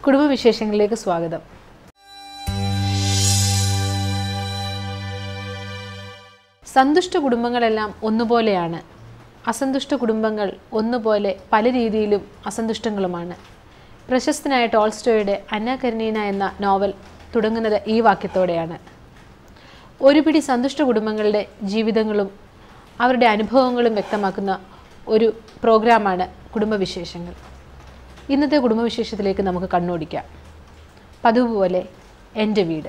കുടുംബവിശേഷങ്ങളിലേക്ക് സ്വാഗതം സന്തുഷ്ട കുടുംബങ്ങളെല്ലാം ഒന്നുപോലെയാണ് അസന്തുഷ്ട കുടുംബങ്ങൾ ഒന്നുപോലെ പല രീതിയിലും അസന്തുഷ്ടങ്ങളുമാണ് പ്രശസ്തനായ ടോൾസ്റ്റോയുടെ അന്ന കരീന എന്ന നോവൽ തുടങ്ങുന്നത് ഈ വാക്യത്തോടെയാണ് ഒരു പിടി സന്തുഷ്ട കുടുംബങ്ങളുടെ ജീവിതങ്ങളും അവരുടെ അനുഭവങ്ങളും വ്യക്തമാക്കുന്ന ഒരു പ്രോഗ്രാമാണ് കുടുംബവിശേഷങ്ങൾ ഇന്നത്തെ കുടുംബവിശേഷത്തിലേക്ക് നമുക്ക് കണ്ണോടിക്കാം പതിവ് പോലെ എൻ്റെ വീട്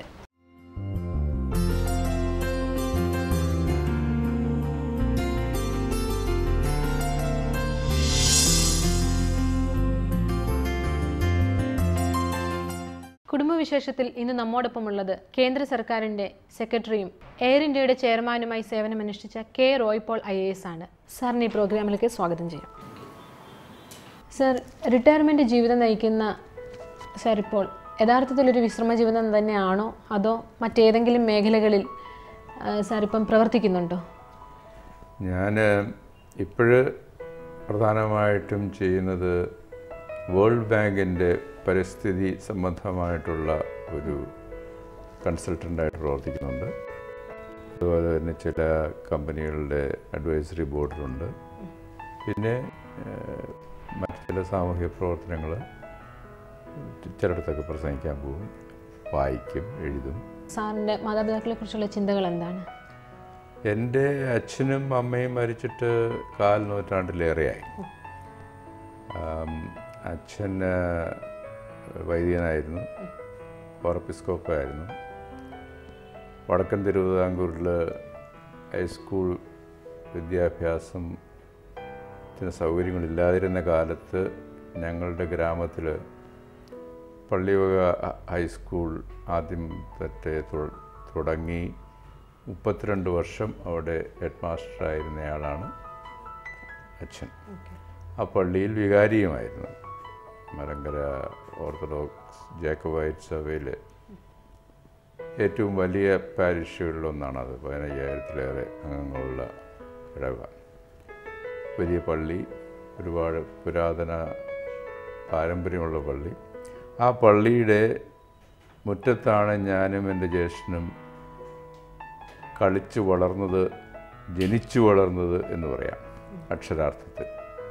കുടുംബവിശേഷത്തിൽ ഇന്ന് നമ്മോടൊപ്പമുള്ളത് കേന്ദ്ര സർക്കാരിൻ്റെ സെക്രട്ടറിയും എയർ ഇന്ത്യയുടെ ചെയർമാനുമായി സേവനമനുഷ്ഠിച്ച K Roy Paul I A S ആണ് സാറിന് ഈ പ്രോഗ്രാമിലേക്ക് സ്വാഗതം ചെയ്യാം സർ റിട്ടയർമെൻറ്റ് ജീവിതം നയിക്കുന്ന സാർ ഇപ്പോൾ യഥാർത്ഥത്തിൽ ഒരു വിശ്രമ ജീവിതം തന്നെയാണോ അതോ മറ്റേതെങ്കിലും മേഖലകളിൽ ആ, സാർ ഇപ്പം പ്രവർത്തിക്കുന്നുണ്ടോ ഞാൻ ഇപ്പോഴ് പ്രധാനമായിട്ടും ചെയ്യുന്നത് വേൾഡ് ബാങ്കിൻ്റെ പരിസ്ഥിതി സംബന്ധമായിട്ടുള്ള ഒരു കൺസൾട്ടൻ്റായിട്ട് പ്രവർത്തിക്കുന്നുണ്ട് അതുപോലെ തന്നെ ചില കമ്പനികളുടെ അഡ്വൈസറി ബോർഡിലുണ്ട് പിന്നെ ഏഹ്, മറ്റ് ചില സാമൂഹിക പ്രവർത്തനങ്ങൾ ചിലയിടത്തൊക്കെ പ്രസംഗിക്കാൻ പോകും വായിക്കും എഴുതും സാറിൻ്റെ മാതാപിതാക്കളെ കുറിച്ചുള്ള ചിന്തകൾ എന്താണ് എൻ്റെ അച്ഛനും അമ്മയും മരിച്ചിട്ട് കാൽ നൂറ്റാണ്ടിലേറെയായി ആം, അച്ഛൻ ആ, വൈദികനായിരുന്നു ഓർപ്പിസ്കോപ്പായിരുന്നു വടക്കൻ തിരുവിതാംകൂറിൽ ഹൈസ്കൂൾ വിദ്യാഭ്യാസം ത്തിന് സൗകര്യങ്ങളില്ലാതിരുന്ന കാലത്ത് ഞങ്ങളുടെ ഗ്രാമത്തിൽ പള്ളിവക ഹൈസ്കൂൾ ആദ്യം തൊട്ടേ തു- തുടങ്ങി മുപ്പത്തിരണ്ട് വർഷം അവിടെ ഹെഡ് മാസ്റ്ററായിരുന്നയാളാണ് അച്ഛൻ ആ പള്ളിയിൽ വികാരിയുമായിരുന്നു മലങ്കര ഓർത്തഡോക്സ് ജാക്കബൈറ്റ് സഭയിൽ ഏറ്റവും വലിയ പാരിഷുകളിലൊന്നാണത് പതിനയ്യായിരത്തിലേറെ അംഗങ്ങളുള്ള ഇടവ വലിയ പള്ളി ഒരുപാട് പുരാതന പാരമ്പര്യമുള്ള പള്ളി ആ പള്ളിയുടെ മുറ്റത്താണ് ഞാനും എൻ്റെ ജ്യേഷ്ഠനും കളിച്ചു വളർന്നത് ജനിച്ചു വളർന്നത് എന്ന് പറയാം അക്ഷരാർത്ഥത്തിൽ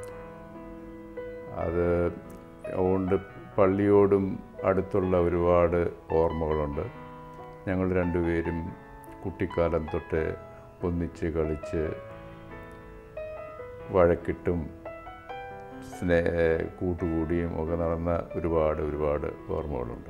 അത് അതുകൊണ്ട് പള്ളിയോടും അടുത്തുള്ള ഒരുപാട് ഓർമ്മകളുണ്ട് ഞങ്ങൾ രണ്ടുപേരും കുട്ടിക്കാലം തൊട്ട് ഒന്നിച്ച് കളിച്ച് വഴക്കിട്ടും സ്നേ കൂട്ടുകൂടിയും ഒക്കെ നടന്ന ഒരുപാട് ഒരുപാട് ഓർമ്മകളുണ്ട്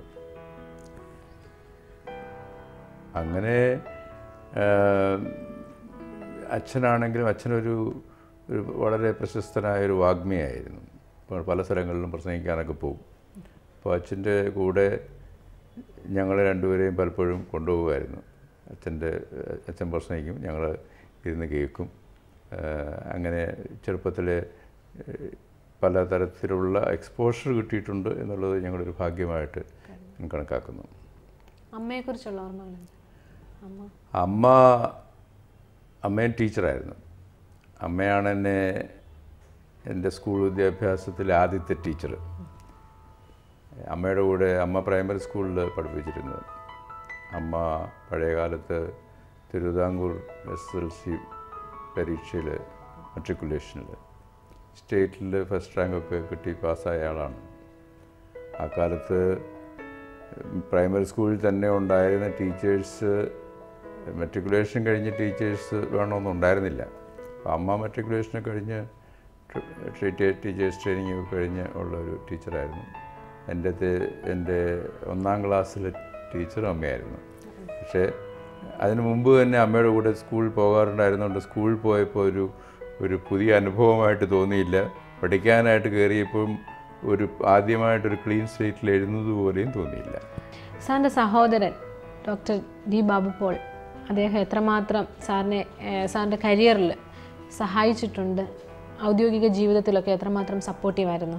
അങ്ങനെ ആഹ്, അച്ഛനാണെങ്കിലും അച്ഛനൊരു ഒരു വളരെ പ്രശസ്തനായ ഒരു വാഗ്മിയായിരുന്നു അപ്പോൾ പല സ്ഥലങ്ങളിലും പ്രസംഗിക്കാനൊക്കെ പോകും അപ്പോൾ അച്ഛൻ്റെ കൂടെ ഞങ്ങൾ രണ്ടുപേരെയും പലപ്പോഴും കൊണ്ടുപോകുമായിരുന്നു അച്ഛൻ്റെ അച്ഛൻ പ്രസംഗിക്കും ഞങ്ങൾ ഇരുന്ന് കേൾക്കും ആഹ്, അങ്ങനെ ചെറുപ്പത്തിൽ പലതരത്തിലുള്ള എക്സ്പോഷർ കിട്ടിയിട്ടുണ്ട് എന്നുള്ളത് ഞങ്ങളൊരു ഭാഗ്യമായിട്ട് ഞാൻ കണക്കാക്കുന്നു അമ്മയെക്കുറിച്ചുള്ള ഓർമ്മകൾ എന്താ? അമ്മ അമ്മ അമ്മയും ടീച്ചറായിരുന്നു അമ്മയാണ് എന്നെ എൻ്റെ സ്കൂൾ വിദ്യാഭ്യാസത്തിലെ ആദ്യത്തെ ടീച്ചർ അമ്മയുടെ കൂടെ അമ്മ പ്രൈമറി സ്കൂളിൽ പഠിപ്പിച്ചിരുന്നത് അമ്മ പഴയ കാലത്ത് തിരുവിതാംകൂർ എസ് എൽ സി പരീക്ഷയിൽ മെട്രിക്കുലേഷനിൽ സ്റ്റേറ്റിൽ ഫസ്റ്റ് റാങ്കൊക്കെ കിട്ടി പാസ്സായ ആളാണ് ആ കാലത്ത് പ്രൈമറി സ്കൂളിൽ തന്നെ ഉണ്ടായിരുന്ന ടീച്ചേഴ്സ് മെട്രിക്കുലേഷൻ കഴിഞ്ഞ് ടീച്ചേഴ്സ് വേണമെന്നും ഉണ്ടായിരുന്നില്ല അപ്പോൾ അമ്മ മെട്രിക്കുലേഷൻ കഴിഞ്ഞ് ടീച്ചേഴ്സ് ട്രെയിനിങ് ഒക്കെ കഴിഞ്ഞ് ഉള്ള ഒരു ടീച്ചറായിരുന്നു എൻ്റെ തെ- എൻ്റെ ഒന്നാം ക്ലാസ്സിലെ ടീച്ചറും അമ്മയായിരുന്നു പക്ഷേ അതിന് മുമ്പ് തന്നെ അമ്മയുടെ കൂടെ സ്കൂളിൽ പോകാറുണ്ടായിരുന്നുകൊണ്ട് സ്കൂളിൽ പോയപ്പോൾ ഒരു ഒരു പുതിയ അനുഭവമായിട്ട് തോന്നിയില്ല പഠിക്കാനായിട്ട് കയറിയപ്പോഴും ഒരു ആദ്യമായിട്ടൊരു ക്ലീൻ സ്ലേറ്റിൽ എഴുതുന്നത് പോലെയും തോന്നിയില്ല സാറിൻ്റെ സഹോദരൻ ഡോക്ടർ ഡി ബാബു പോൾ അദ്ദേഹം എത്രമാത്രം സാറിനെ ഏഹ്, സാറിൻ്റെ കരിയറിൽ സഹായിച്ചിട്ടുണ്ട് ഔദ്യോഗിക ജീവിതത്തിലൊക്കെ എത്രമാത്രം സപ്പോർട്ടീവായിരുന്നു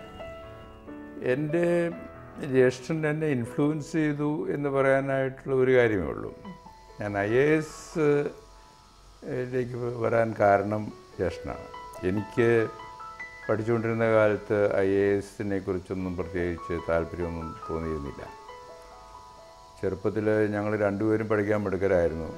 എൻ്റെ ജ്യേഷ്ഠൻ എന്നെ ഇൻഫ്ലുവൻസ് ചെയ്തു എന്ന് പറയാനായിട്ടുള്ള ഒരു കാര്യമേ ഉള്ളൂ ഞാൻ ഐ എ എസ് ലേക്ക് വരാൻ കാരണം ജ്യേഷ്ഠനാണ് എനിക്ക് പഠിച്ചുകൊണ്ടിരുന്ന കാലത്ത് ഐ എ എസിനെ കുറിച്ചൊന്നും പ്രത്യേകിച്ച് താല്പര്യമൊന്നും തോന്നിയിരുന്നില്ല ചെറുപ്പത്തിൽ ഞങ്ങൾ രണ്ടുപേരും പഠിക്കാൻ മിടുക്കരായിരുന്നു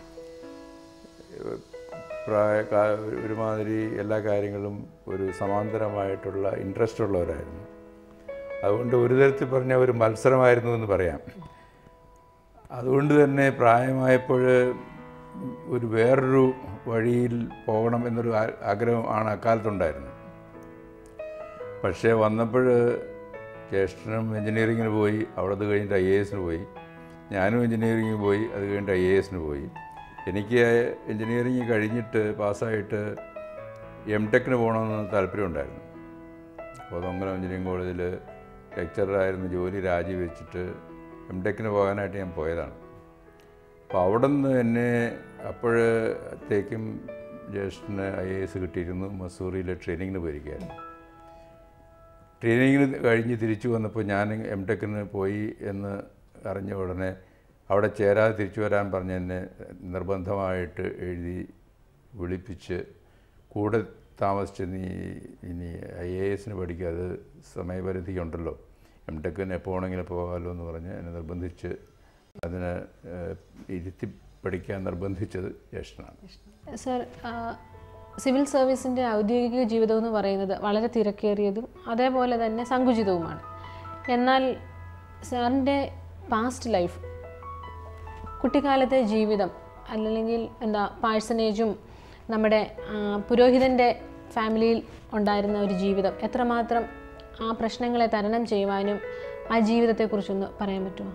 പ്രായ കാ- ഒരുമാതിരി എല്ലാ കാര്യങ്ങളും ഒരു സമാന്തരമായിട്ടുള്ള ഇൻട്രസ്റ്റ് ഉള്ളവരായിരുന്നു അതുകൊണ്ട് ഒരു തരത്തിൽ പറഞ്ഞാൽ ഒരു മത്സരമായിരുന്നു എന്ന് പറയാം അതുകൊണ്ട് തന്നെ പ്രായമായപ്പോൾ ഒരു വേറൊരു വഴിയിൽ പോകണം എന്നൊരു ആ- ആഗ്രഹം ആണ് അക്കാലത്തുണ്ടായിരുന്നത് പക്ഷേ വന്നപ്പോൾ ജ്യേഷ്ഠനും എൻജിനീയറിങ്ങിന് പോയി അവിടെ അത് കഴിഞ്ഞിട്ട് ഐ എ എസിന് പോയി ഞാനും എൻജിനീയറിങ്ങിന് പോയി അത് കഴിഞ്ഞിട്ട് ഐ എ എസിന് പോയി എനിക്ക് എൻജിനീയറിങ് കഴിഞ്ഞിട്ട് പാസ്സായിട്ട് എം ടെക്കിന് പോകണമെന്ന് താല്പര്യമുണ്ടായിരുന്നു കോതമംഗലം എഞ്ചിനീയറിംഗ് കോളേജിൽ ലെക്ചറായിരുന്ന ജോലി രാജിവെച്ചിട്ട് എം ടെക്കിന് പോകാനായിട്ട് ഞാൻ പോയതാണ് അപ്പോൾ അവിടെ നിന്ന് എന്നെ അപ്പോഴത്തേക്കും ജ്യേഷ്ഠന് ഐ എ എസ് കിട്ടിയിരുന്നു മസൂറിയിലെ ട്രെയിനിങ്ങിന് പോയിരിക്കുകയായിരുന്നു ട്രെയിനിങ്ങിന് കഴിഞ്ഞ് തിരിച്ചു വന്നപ്പോൾ ഞാൻ എം ടെക്കിന് പോയി എന്ന് അറിഞ്ഞ ഉടനെ അവിടെ ചേരാതെ തിരിച്ചു വരാൻ പറഞ്ഞ് എന്നെ നിർബന്ധമായിട്ട് എഴുതി വിളിപ്പിച്ച് കൂടെ താമസിച്ച് നീ ഇനി ഐ എ എസിന് പഠിക്കുക അത് സമയപരിധി ഉണ്ടല്ലോ എം ടെക്കിന് എപ്പോൾ വേണമെങ്കിലും പോകാമല്ലോ എന്ന് പറഞ്ഞ് എന്നെ നിർബന്ധിച്ച് അതിന് ഏഹ്, ഇരുത്തി പഠിക്കാൻ നിർബന്ധിച്ചത് ജ്യേഷ്ഠനാണ് സർ ആ, സിവിൽ സർവീസിൻ്റെ ഔദ്യോഗിക ജീവിതം എന്ന് പറയുന്നത് വളരെ തിരക്കേറിയതും അതേപോലെ തന്നെ സങ്കുചിതവുമാണ് എന്നാൽ സാറിൻ്റെ പാസ്റ്റ് ലൈഫ് കുട്ടിക്കാലത്തെ ജീവിതം അല്ലെങ്കിൽ എന്താ പാഴ്സനേജും നമ്മുടെ ആ, പുരോഹിതൻ്റെ ഫാമിലിയിൽ ഉണ്ടായിരുന്ന ഒരു ജീവിതം എത്രമാത്രം ആ പ്രശ്നങ്ങളെ തരണം ചെയ്യുവാനും ആ ജീവിതത്തെക്കുറിച്ചൊന്ന് പറയാൻ പറ്റുമോ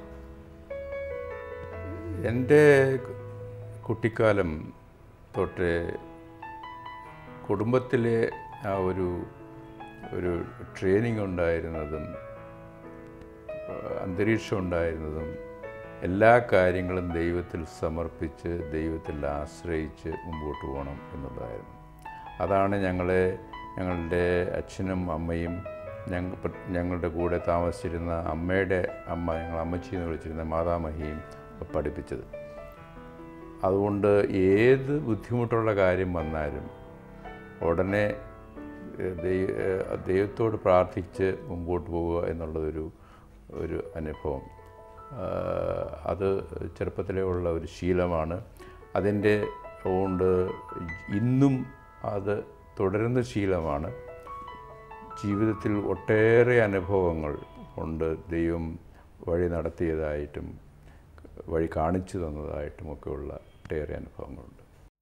എൻ്റെ കുട്ടിക്കാലം തൊട്ട് കുടുംബത്തിലെ ആ ഒരു ഒരു ട്രെയിനിങ് ഉണ്ടായിരുന്നതും ആ, അന്തരീക്ഷം ഉണ്ടായിരുന്നതും എല്ലാ കാര്യങ്ങളും ദൈവത്തിൽ സമർപ്പിച്ച് ദൈവത്തിൽ ആശ്രയിച്ച് മുമ്പോട്ട് പോകണം എന്നുള്ളതായിരുന്നു അതാണ് ഞങ്ങളെ ഞങ്ങളുടെ അച്ഛനും അമ്മയും ഞങ്ങൾ ഞങ്ങളുടെ കൂടെ താമസിച്ചിരുന്ന അമ്മയുടെ അമ്മ ഞങ്ങൾ അമ്മച്ചി എന്ന് വിളിച്ചിരുന്ന മാതാമഹിയും പഠിപ്പിച്ചത് അതുകൊണ്ട് ഏത് ബുദ്ധിമുട്ടുള്ള കാര്യം വന്നാലും ഉടനെ ഏഹ്, ദൈ- ഏഹ്, ദൈവത്തോട് പ്രാർത്ഥിച്ച് മുമ്പോട്ട് പോവുക എന്നുള്ളതൊരു ഒരു അനുഭവം ആഹ്, അത് ചെറുപ്പത്തിലേ ഉള്ള ഒരു ശീലമാണ് അതിൻ്റെ കൊണ്ട് ഇന്നും അത് തുടരുന്ന ശീലമാണ് ജീവിതത്തിൽ ഒട്ടേറെ അനുഭവങ്ങൾ കൊണ്ട് ദൈവം വഴി നടത്തിയതായിട്ടും വഴി കാണിച്ചു തന്നതായിട്ടും ഒക്കെയുള്ള ഒട്ടേറെ അനുഭവങ്ങളുണ്ട്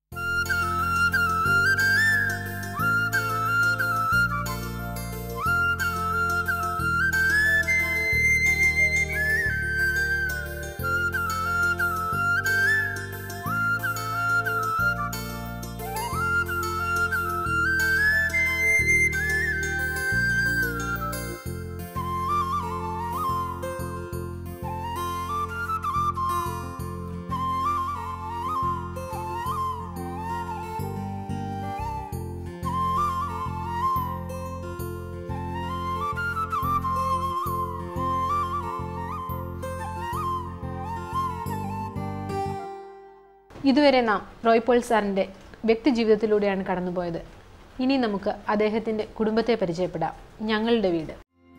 ഇതുവരെ നാം റോയ് പോൾ സാറിൻ്റെ വ്യക്തി ജീവിതത്തിലൂടെയാണ് കടന്നുപോയത് ഇനി നമുക്ക് അദ്ദേഹത്തിൻ്റെ കുടുംബത്തെ പരിചയപ്പെടാം ഞങ്ങളുടെ വീട്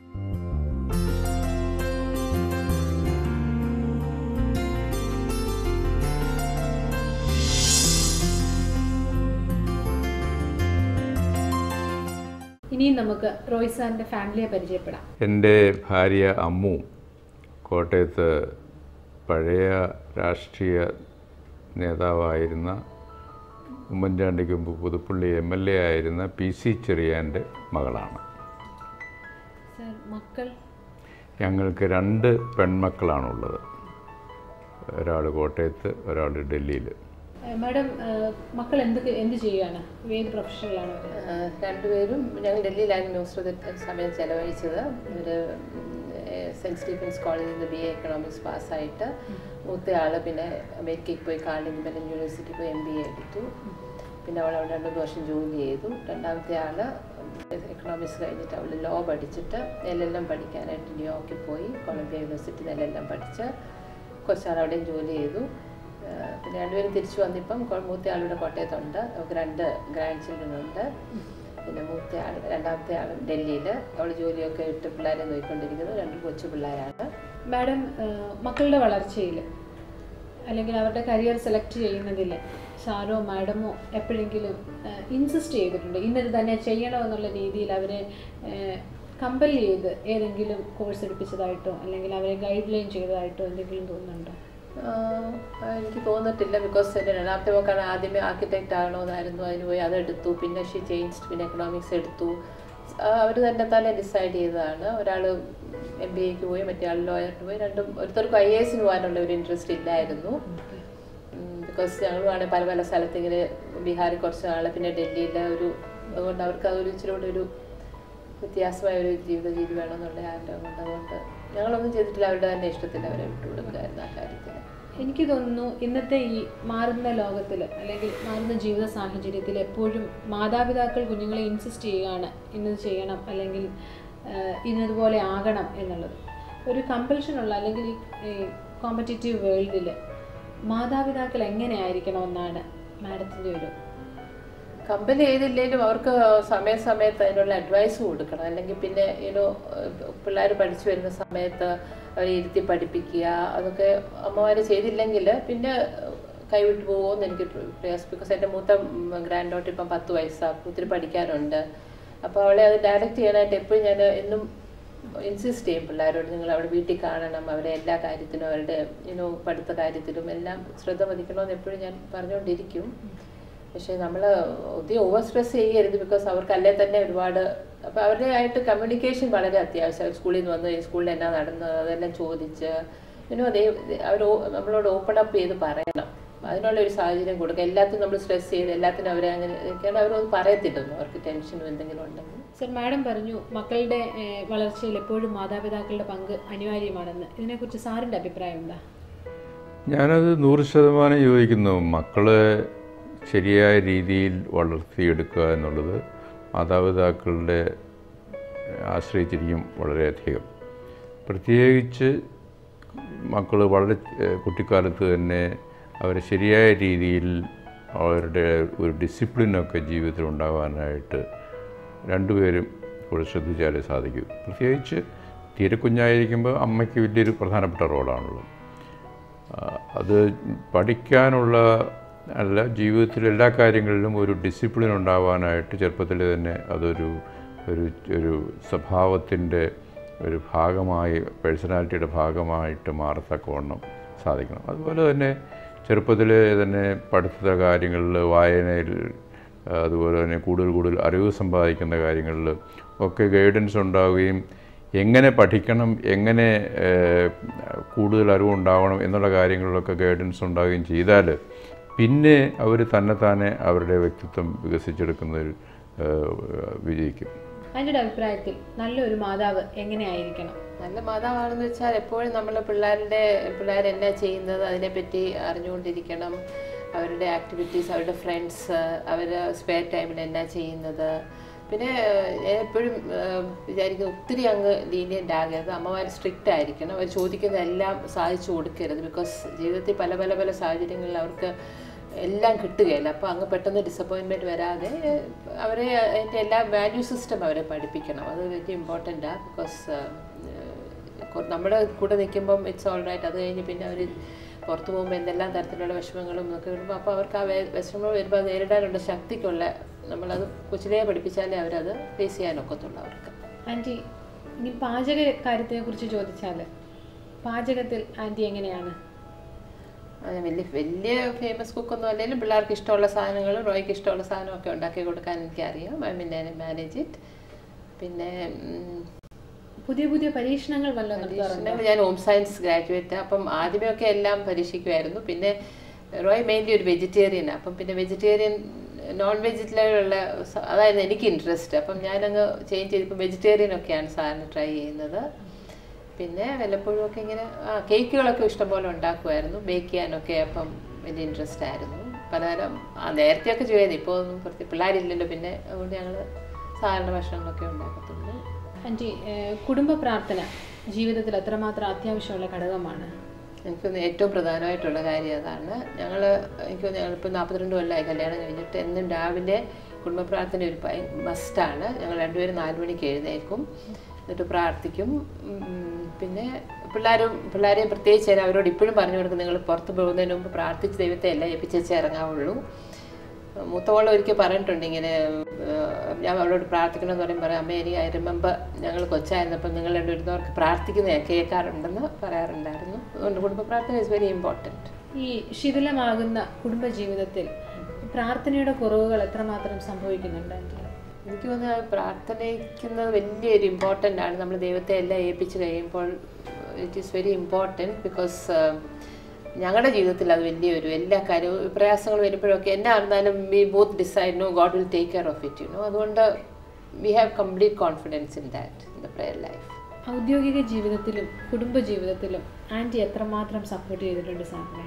ഇനിയും നമുക്ക് റോയ് സാറിൻ്റെ ഫാമിലിയെ പരിചയപ്പെടാം എൻ്റെ ഭാര്യ അമ്മു കോട്ടയത്ത് പഴയ രാഷ്ട്രീയ നേതാവായിരുന്ന ഉമ്മൻചാണ്ടിക്ക് മുമ്പ് പുതുപ്പള്ളി എം എൽ എ ആയിരുന്ന പി സി ചെറിയാൻ്റെ മകളാണ് സാർ മക്കൾ ഞങ്ങൾക്ക് രണ്ട് പെൺമക്കളാണുള്ളത് ഒരാൾ കോട്ടയത്ത് ഒരാൾ ഡൽഹിയിൽ മാഡം മക്കൾ എന്ത് എന്ത് ചെയ്യുകയാണ് ഏത് പ്രൊഫഷനിലാണ് അവർ ആഹ് രണ്ടുപേരും ഞങ്ങൾ ഡൽഹിയിലായിരുന്നു മോസ്റ്റ് ഓഫ് ദ സമയം ചെലവഴിച്ചത് ഒരു സെൻറ്റ് സ്റ്റീഫൻസ് കോളേജിൽ നിന്ന് ബി എ എക്കണോമിക്സ് പാസ്സായിട്ട് മൂത്തയാൾ പിന്നെ അമേരിക്കയ്ക്ക് പോയി കാർണിംഗ് മെല്ലൻ യൂണിവേഴ്സിറ്റി പോയി എം ബി എ എടുത്തു പിന്നെ അവൾ അവിടെ രണ്ട് വർഷം ജോലി ചെയ്തു രണ്ടാമത്തെ ആൾ എക്കണോമിക്സ് കഴിഞ്ഞിട്ട് അവൾ ലോ പഠിച്ചിട്ട് എൽ എൽ എം പഠിക്കാനായിട്ട് ന്യൂയോർക്കിൽ പോയി കൊളംബിയ യൂണിവേഴ്സിറ്റിയിൽ എൽ എൽ എം പഠിച്ച് കുറച്ചാൾ അവിടെയും ജോലി ചെയ്തു ആഹ് പിന്നെ രണ്ടുപേരും തിരിച്ചു വന്നിപ്പം കൊ- മൂത്ത ആളുടെ കോട്ടയത്തുണ്ട് അവർക്ക് രണ്ട് ഗ്രാൻഡ് ചിൽഡ്രൻ ഉണ്ട് പിന്നെ മൂത്ത ആൾ രണ്ടാമത്തെ ആൾ ഡൽഹിയിൽ അവൾ ജോലിയൊക്കെ ഇട്ട് പിള്ളേരെ നോക്കിക്കൊണ്ടിരിക്കുന്നത് രണ്ട് കൊച്ചു പിള്ളേരാണ് മാഡം മക്കളുടെ വളർച്ചയിൽ അല്ലെങ്കിൽ അവരുടെ കരിയർ സെലക്ട് ചെയ്യുന്നതിൽ സാറോ മാഡമോ എപ്പോഴെങ്കിലും ഇൻസിസ്റ്റ് ചെയ്തിട്ടുണ്ട് ഇന്നത് തന്നെ ചെയ്യണമെന്നുള്ള രീതിയിൽ അവരെ കമ്പൽ ചെയ്ത് ഏതെങ്കിലും കോഴ്സ് എടുപ്പിച്ചതായിട്ടോ അല്ലെങ്കിൽ അവരെ ഗൈഡ് ലൈൻ ചെയ്തതായിട്ടോ എന്തെങ്കിലും തോന്നുന്നുണ്ടോ ആഹ് എനിക്ക് തോന്നിട്ടില്ല ബിക്കോസ് എൻ്റെ രണ്ടാമത്തെ മക്കളാണ് ആദ്യമേ ആർക്കിടെക്റ്റ് ആകണമെന്നായിരുന്നു അതിന് പോയി അതെടുത്തു പിന്നെ ഷീ ചേഞ്ച് പിന്നെ എക്കണോമിക്സ് എടുത്തു അവർ തന്നെ തന്നെ ഡിസൈഡ് ചെയ്തതാണ് ഒരാൾ എം ബി എക്ക് പോയി മറ്റേ ആൾ ലോയറിന് പോയി രണ്ടും ഒരുത്തർക്കും ഐ എ എസിന് പോകാനുള്ള ഒരു ഇൻട്രസ്റ്റ് ഇല്ലായിരുന്നു ബിക്കോസ് ഞങ്ങളുമാണെങ്കിൽ പല പല സ്ഥലത്ത് ഇങ്ങനെ ബീഹാറിൽ കുറച്ച് നാൾ പിന്നെ ഡൽഹിയിൽ ഒരു അതുകൊണ്ട് അവർക്ക് അതൊരു ഇച്ചിരി കൂടെ ഒരു വ്യത്യാസമായ ഒരു ജീവിത രീതി വേണമെന്നുള്ള ആഗ്രഹം കൊണ്ട് അതുകൊണ്ട് ഞങ്ങളൊന്നും ചെയ്തിട്ടില്ല അവരുടെ തന്നെ ഇഷ്ടത്തിൽ അവരെ വിട്ടുകൊടുക്കുകയായിരുന്നു ആ കാര്യത്തിൽ എനിക്ക് തോന്നുന്നു ഇന്നത്തെ ഈ മാറുന്ന ലോകത്തിൽ അല്ലെങ്കിൽ മാറുന്ന ജീവിത സാഹചര്യത്തിൽ എപ്പോഴും മാതാപിതാക്കൾ കുഞ്ഞുങ്ങളെ ഇൻസിസ്റ്റ് ചെയ്യുകയാണ് ഇന്നത് ചെയ്യണം അല്ലെങ്കിൽ ആഹ്, ഇന്നതുപോലെ ആകണം എന്നുള്ളത് ഒരു കമ്പൽഷനുള്ള അല്ലെങ്കിൽ ഈ കോമ്പറ്റേറ്റീവ് വേൾഡിൽ മാതാപിതാക്കൾ എങ്ങനെയായിരിക്കണമെന്നാണ് മാഡത്തിൻ്റെ ഒരു കമ്പനി ചെയ്തില്ലെങ്കിലും അവർക്ക് സമയസമയത്ത് അതിനുള്ള അഡ്വൈസ് കൊടുക്കണം അല്ലെങ്കിൽ പിന്നെ യൂനോ പിള്ളേർ പഠിച്ചു വരുന്ന സമയത്ത് അവരെ ഇരുത്തി പഠിപ്പിക്കുക അതൊക്കെ അമ്മമാർ ചെയ്തില്ലെങ്കിൽ പിന്നെ കൈവിട്ട് പോകുമെന്ന് എനിക്ക് പ്രയാസം ബിക്കോസ് എൻ്റെ മൂത്ത ഗ്രാൻഡ് ഡോട്ടർ ഇപ്പം പത്ത് വയസ്സാണ് ഒത്തിരി പഠിക്കാനുണ്ട് അപ്പോൾ അവളെ അത് ഡയറക്റ്റ് ചെയ്യാനായിട്ട് എപ്പോഴും ഞാൻ എന്നും ഇൻസിസ്റ്റ് ചെയ്യും പിള്ളേരോട് നിങ്ങൾ അവിടെ വീട്ടിൽ കാണണം അവരെ എല്ലാ കാര്യത്തിനും അവരുടെ യുനോ പഠിത്ത കാര്യത്തിലും എല്ലാം ശ്രദ്ധ പതിക്കണമെന്ന് എപ്പോഴും ഞാൻ പറഞ്ഞുകൊണ്ടിരിക്കും പക്ഷേ നമ്മൾ ഒത്തിരി ഓവർ സ്ട്രെസ് ചെയ്യരുത് ബിക്കോസ് അവർക്ക് അല്ലേ തന്നെ ഒരുപാട് അപ്പോൾ അവരുടെ ആയിട്ട് കമ്മ്യൂണിക്കേഷൻ വളരെ അത്യാവശ്യം സ്കൂളിൽ നിന്ന് വന്ന് സ്കൂളിൽ എന്നാ നടന്നത് അതെല്ലാം ചോദിച്ച് പിന്നെ അതേ അവർ നമ്മളോട് ഓപ്പൺ അപ്പ് ചെയ്ത് പറയണം അതിനുള്ള ഒരു സാഹചര്യം കൊടുക്കുക എല്ലാത്തിനും നമ്മൾ സ്ട്രെസ് ചെയ്ത് എല്ലാത്തിനും അവരെ അങ്ങനെ കാരണം അവരൊന്നും പറയത്തില്ലൊന്നും അവർക്ക് ടെൻഷനും എന്തെങ്കിലും ഉണ്ടെങ്കിൽ സർ മാഡം പറഞ്ഞു മക്കളുടെ ഏഹ്, വളർച്ചയിൽ എപ്പോഴും മാതാപിതാക്കളുടെ പങ്ക് അനിവാര്യമാണെന്ന് ഇതിനെക്കുറിച്ച് സാറിൻ്റെ അഭിപ്രായം എന്താ ഞാനത് നൂറ് ശതമാനം യോജിക്കുന്നു മക്കളെ ശരിയായ രീതിയിൽ വളർത്തിയെടുക്കുക എന്നുള്ളത് മാതാപിതാക്കളുടെ ആശ്രയിച്ചിരിക്കും വളരെയധികം പ്രത്യേകിച്ച് മക്കൾ വളരെ ഏഹ്, കുട്ടിക്കാലത്ത് തന്നെ അവരെ ശരിയായ രീതിയിൽ അവരുടെ ഒരു ഡിസിപ്ലിനൊക്കെ ജീവിതത്തിൽ ഉണ്ടാകാനായിട്ട് രണ്ടുപേരും കൂടെ ശ്രദ്ധിച്ചാലേ സാധിക്കൂ പ്രത്യേകിച്ച് തീരെ കുഞ്ഞായിരിക്കുമ്പോൾ അമ്മയ്ക്ക് വലിയൊരു പ്രധാനപ്പെട്ട റോളാണുള്ളത് ആ, അത് പഠിക്കാനുള്ള അല്ല ജീവിതത്തിലെ എല്ലാ കാര്യങ്ങളിലും ഒരു ഡിസിപ്ലിൻ ഉണ്ടാവാനായിട്ട് ചെറുപ്പത്തിൽ തന്നെ അതൊരു ഒരു ഒരു സ്വഭാവത്തിൻ്റെ ഒരു ഭാഗമായി പേഴ്സണാലിറ്റിയുടെ ഭാഗമായിട്ട് മാറത്തക്കവണ്ണം സാധിക്കണം അതുപോലെ തന്നെ ചെറുപ്പത്തിൽ തന്നെ പഠിത്ത കാര്യങ്ങളിൽ വായനയിൽ ആ, അതുപോലെ തന്നെ കൂടുതൽ കൂടുതൽ അറിവ് സമ്പാദിക്കുന്ന കാര്യങ്ങളിൽ ഒക്കെ ഗൈഡൻസ് ഉണ്ടാവുകയും എങ്ങനെ പഠിക്കണം എങ്ങനെ ഏഹ്, കൂടുതൽ അറിവുണ്ടാവണം എന്നുള്ള കാര്യങ്ങളിലൊക്കെ ഗൈഡൻസ് ഉണ്ടാവുകയും ചെയ്താൽ പിന്നെ അവർ തന്നെത്താനെ അവരുടെ വ്യക്തിത്വം വികസിച്ചെടുക്കുന്നതിൽ ഏഹ്, വിജയിക്കും ആൻറ്റിയുടെ അഭിപ്രായത്തിൽ നല്ലൊരു മാതാവ് എങ്ങനെയായിരിക്കണം നല്ല മാതാവാണെന്ന് വെച്ചാൽ എപ്പോഴും നമ്മൾ പിള്ളേരുടെ പിള്ളേർ എന്നാ ചെയ്യുന്നത് അതിനെപ്പറ്റി അറിഞ്ഞുകൊണ്ടിരിക്കണം അവരുടെ ആക്ടിവിറ്റീസ് അവരുടെ ഫ്രണ്ട്സ് അവർ സ്പെയർ ടൈമിൽ എന്നാ ചെയ്യുന്നത് പിന്നെ ഞാൻ എപ്പോഴും വിചാരിക്കുന്നത് ഒത്തിരി അങ്ങ് ലീനിയൻ്റ് ആകരുത് അമ്മമാർ സ്ട്രിക്റ്റ് ആയിരിക്കണം അവർ ചോദിക്കുന്നതെല്ലാം സാധിച്ചു കൊടുക്കരുത് ബിക്കോസ് ജീവിതത്തിൽ പല പല പല സാഹചര്യങ്ങളിൽ അവർക്ക് എല്ലാം കിട്ടുകയില്ല അപ്പോൾ അങ്ങ് പെട്ടെന്ന് ഡിസപ്പോയിൻമെൻറ്റ് വരാതെ അവരെ അതിൻ്റെ എല്ലാ വാല്യൂ സിസ്റ്റം അവരെ പഠിപ്പിക്കണം അത് വലിയ ഇമ്പോർട്ടൻ്റാണ് ബിക്കോസ് നമ്മുടെ കൂടെ നിൽക്കുമ്പം ഇറ്റ്സ് ഓൾ റൈറ്റ് അത് കഴിഞ്ഞ് പിന്നെ അവർ പുറത്തു പോകുമ്പോൾ എന്തെല്ലാം തരത്തിലുള്ള വിഷമങ്ങളും ഒക്കെ വരുമ്പോൾ അപ്പോൾ അവർക്ക് ആ വേ- വിഷമം വരുമ്പോൾ അത് നേരിടാനുള്ള ശക്തിക്കുള്ള നമ്മളത് കൊച്ചിലേ പഠിപ്പിച്ചാലേ അവരത് ഫേസ് ചെയ്യാനൊക്കത്തുള്ളൂ അവർക്ക് ആൻറ്റി ഇനി പാചക കാര്യത്തിനെ കുറിച്ച് ചോദിച്ചാൽ പാചകത്തിൽ ആൻറ്റി എങ്ങനെയാണ് അത് വലിയ വലിയ ഫേമസ് കുക്കൊന്നും അല്ലെങ്കിലും പിള്ളേർക്ക് ഇഷ്ടമുള്ള സാധനങ്ങളും റോയ്ക്ക് ഇഷ്ടമുള്ള സാധനമൊക്കെ ഉണ്ടാക്കി കൊടുക്കാൻ എനിക്കറിയാം ഐ മീൻ മാനേജ് ഇറ്റ് പിന്നെ ഉം, പുതിയ പുതിയ പരീക്ഷണങ്ങൾ വല്ലതും നടത്താറുണ്ടോ പരീക്ഷണങ്ങൾ ഞാൻ ഹോം സയൻസ് ഗ്രാജുവേറ്റ് അപ്പം ആദ്യമൊക്കെ എല്ലാം പരീക്ഷിക്കുമായിരുന്നു പിന്നെ റോയ് മെയിൻലി ഒരു വെജിറ്റേറിയൻ അപ്പം പിന്നെ വെജിറ്റേറിയൻ നോൺ വെജിറ്റേറിയനുള്ള സ- അതായിരുന്നു എനിക്ക് ഇൻട്രസ്റ്റ് അപ്പം ഞാനങ്ങ് ചേഞ്ച് ചെയ്തിപ്പം വെജിറ്റേറിയൻ ഒക്കെയാണ് സാറിന് ട്രൈ ചെയ്യുന്നത് പിന്നെ വല്ലപ്പോഴും ഒക്കെ ഇങ്ങനെ ആ കേക്കുകളൊക്കെ ഇഷ്ടംപോലെ ഉണ്ടാക്കുമായിരുന്നു ബേക്ക് ചെയ്യാനൊക്കെ അപ്പം വലിയ ഇൻട്രസ്റ്റ് ആയിരുന്നു പലതരം ആ നേരത്തെയൊക്കെ ചെയ്യുമായിരുന്നു ഇപ്പോൾ ഒന്നും പ്രത്യേക പിള്ളേരില്ലല്ലോ പിന്നെ അതുകൊണ്ട് ഞങ്ങൾ സാധാരണ ഭക്ഷണങ്ങളൊക്കെ ഉണ്ടാക്കത്തുള്ളൂ ആൻറ്റി ഏഹ്, കുടുംബ പ്രാർത്ഥന ജീവിതത്തിൽ എത്രമാത്രം അത്യാവശ്യമുള്ള ഘടകമാണ് എനിക്ക് തോന്നുന്നു ഏറ്റവും പ്രധാനമായിട്ടുള്ള കാര്യം അതാണ് ഞങ്ങൾ എനിക്ക് തോന്നുന്നു ഞങ്ങളിപ്പോൾ നാൽപ്പത്തിരണ്ട് കൊല്ലമായി കല്യാണം കഴിഞ്ഞിട്ട് എന്നും രാവിലെ കുടുംബ പ്രാർത്ഥന ഒരു മസ്റ്റാണ് ഞങ്ങൾ രണ്ടുപേരും നാല് മണിക്ക് എഴുന്നേൽക്കും എന്നിട്ട് പ്രാർത്ഥിക്കും ഉം, പിന്നെ പിള്ളേരും പിള്ളേരെ പ്രത്യേകിച്ച് ഞാൻ അവരോട് ഇപ്പോഴും പറഞ്ഞു കൊടുക്കും നിങ്ങൾ പുറത്ത് പോകുന്നതിന് മുമ്പ് പ്രാർത്ഥിച്ച് ദൈവത്തെ എല്ലാം ഏൽപ്പിച്ചേ ഇറങ്ങാവുള്ളൂ മൂത്തവൾ ഒരിക്കൽ പറഞ്ഞിട്ടുണ്ട് ഇങ്ങനെ ഏഹ്, ഞാൻ അവളോട് പ്രാർത്ഥിക്കണമെന്ന് പറയുമ്പോൾ പറയും അമ്മ എനിക്ക് ഐ റിമെമ്പർ ഞങ്ങൾ കൊച്ചായിരുന്നപ്പോൾ നിങ്ങൾ രണ്ടുപേരുന്നവർക്ക് പ്രാർത്ഥിക്കുന്നത് ഞാൻ കേൾക്കാറുണ്ടെന്ന് പറയാറുണ്ടായിരുന്നു അതുകൊണ്ട് കുടുംബ പ്രാർത്ഥന ഇസ് വെരി ഇമ്പോർട്ടൻറ്റ് ഈ ശിഥിലമാകുന്ന കുടുംബജീവിതത്തിൽ പ്രാർത്ഥനയുടെ കുറവുകൾ എത്രമാത്രം സംഭവിക്കുന്നുണ്ട് ആൻറ്റി എനിക്ക് തോന്നുന്നു പ്രാർത്ഥനയ്ക്കുന്നത് വലിയൊരു ഇമ്പോർട്ടൻ്റ് ആണ് നമ്മൾ ദൈവത്തെ എല്ലാം ഏൽപ്പിച്ച് കഴിയുമ്പോൾ it is very important because ഞങ്ങളുടെ ജീവിതത്തിൽ അത് വലിയൊരു എല്ലാ കാര്യവും പ്രയാസങ്ങൾ വരുമ്പോഴൊക്കെ എന്നാ അറിഞ്ഞാലും we both decide no God will take care of it you know അതുകൊണ്ട് we have complete confidence in that in the prayer life ഔദ്യോഗിക ജീവിതത്തിലും കുടുംബജീവിതത്തിലും ആൻറ്റി എത്രമാത്രം സപ്പോർട്ട് ചെയ്തിട്ടുണ്ട് സാറിനെ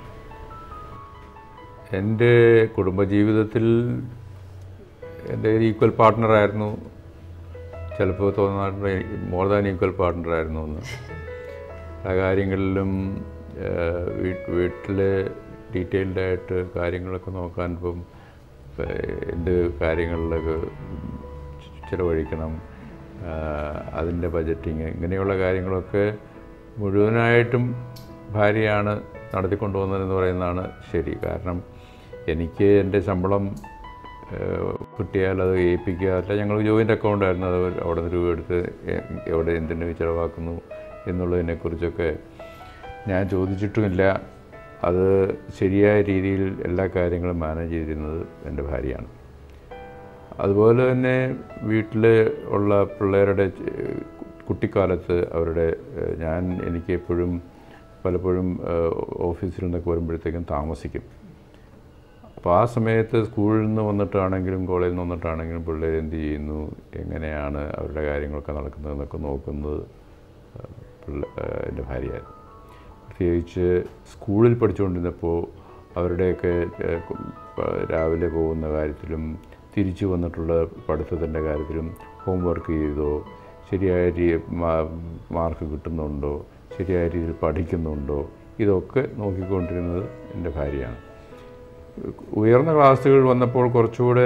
എൻ്റെ കുടുംബജീവിതത്തിൽ എൻ്റെ ഒരു ഈക്വൽ പാർട്ട്ണറായിരുന്നു ചിലപ്പോൾ തോന്നാറുണ്ട് മോർ ദാൻ ഈക്വൽ പാർട്ട്ണറായിരുന്നു എന്ന് പല കാര്യങ്ങളിലും ഏഹ്, വീ- വീട്ടിലെ ഡീറ്റെയിൽഡായിട്ട് കാര്യങ്ങളൊക്കെ നോക്കാൻ ഇപ്പം ഏഹ്, എന്ത് കാര്യങ്ങളിലൊക്കെ ചിലവഴിക്കണം ആഹ്, അതിൻ്റെ ബജറ്റിങ് ഇങ്ങനെയുള്ള കാര്യങ്ങളൊക്കെ മുഴുവനായിട്ടും ഭാര്യയാണ് നടത്തിക്കൊണ്ടുപോകുന്നതെന്ന് പറയുന്നതാണ് ശരി കാരണം എനിക്ക് എൻ്റെ ശമ്പളം ഏഹ്, കിട്ടിയാൽ അത് ഏൽപ്പിക്കുക അല്ല ഞങ്ങൾ ജോയിൻ്റ് അക്കൗണ്ടായിരുന്നു അത് അവിടെ നിന്ന് രൂപ എടുത്ത് എ- എവിടെ എന്തിനു ചിലവാക്കുന്നു എന്നുള്ളതിനെക്കുറിച്ചൊക്കെ ഞാൻ ചോദിച്ചിട്ടുമില്ല അത് ശരിയായ രീതിയിൽ എല്ലാ കാര്യങ്ങളും മാനേജ് ചെയ്തിരുന്നത് എൻ്റെ ഭാര്യയാണ് അതുപോലെ തന്നെ വീട്ടിൽ ഉള്ള പിള്ളേരുടെ ചെ- കുട്ടിക്കാലത്ത് അവരുടെ ഏഹ്, ഞാൻ എനിക്ക് എപ്പോഴും പലപ്പോഴും ഏഹ്, ഓഫീസിൽ നിന്നൊക്കെ വരുമ്പോഴത്തേക്കും താമസിക്കും അപ്പോൾ ആ സമയത്ത് സ്കൂളിൽ നിന്ന് വന്നിട്ടാണെങ്കിലും കോളേജിൽ നിന്ന് വന്നിട്ടാണെങ്കിലും പിള്ളേർ എന്ത് ചെയ്യുന്നു എങ്ങനെയാണ് അവരുടെ കാര്യങ്ങളൊക്കെ നടക്കുന്നതെന്നൊക്കെ നോക്കുന്നത് ഏഹ്, പിള്ള ഏഹ്, എൻ്റെ ഭാര്യയായിരുന്നു പ്രത്യേകിച്ച് സ്കൂളിൽ പഠിച്ചുകൊണ്ടിരുന്നപ്പോൾ അവരുടെയൊക്കെ ഏഹ്, കു- പ- രാവിലെ പോകുന്ന കാര്യത്തിലും തിരിച്ചു വന്നിട്ടുള്ള പഠിത്തത്തിൻ്റെ കാര്യത്തിലും ഹോംവർക്ക് ചെയ്തോ ശരിയായ രീ മാ- മാർക്ക് കിട്ടുന്നുണ്ടോ ശരിയായ രീതിയിൽ പഠിക്കുന്നുണ്ടോ ഇതൊക്കെ നോക്കിക്കൊണ്ടിരുന്നത് എൻ്റെ ഭാര്യയാണ് ഉയർന്ന ക്ലാസ്സുകൾ വന്നപ്പോൾ കുറച്ചുകൂടെ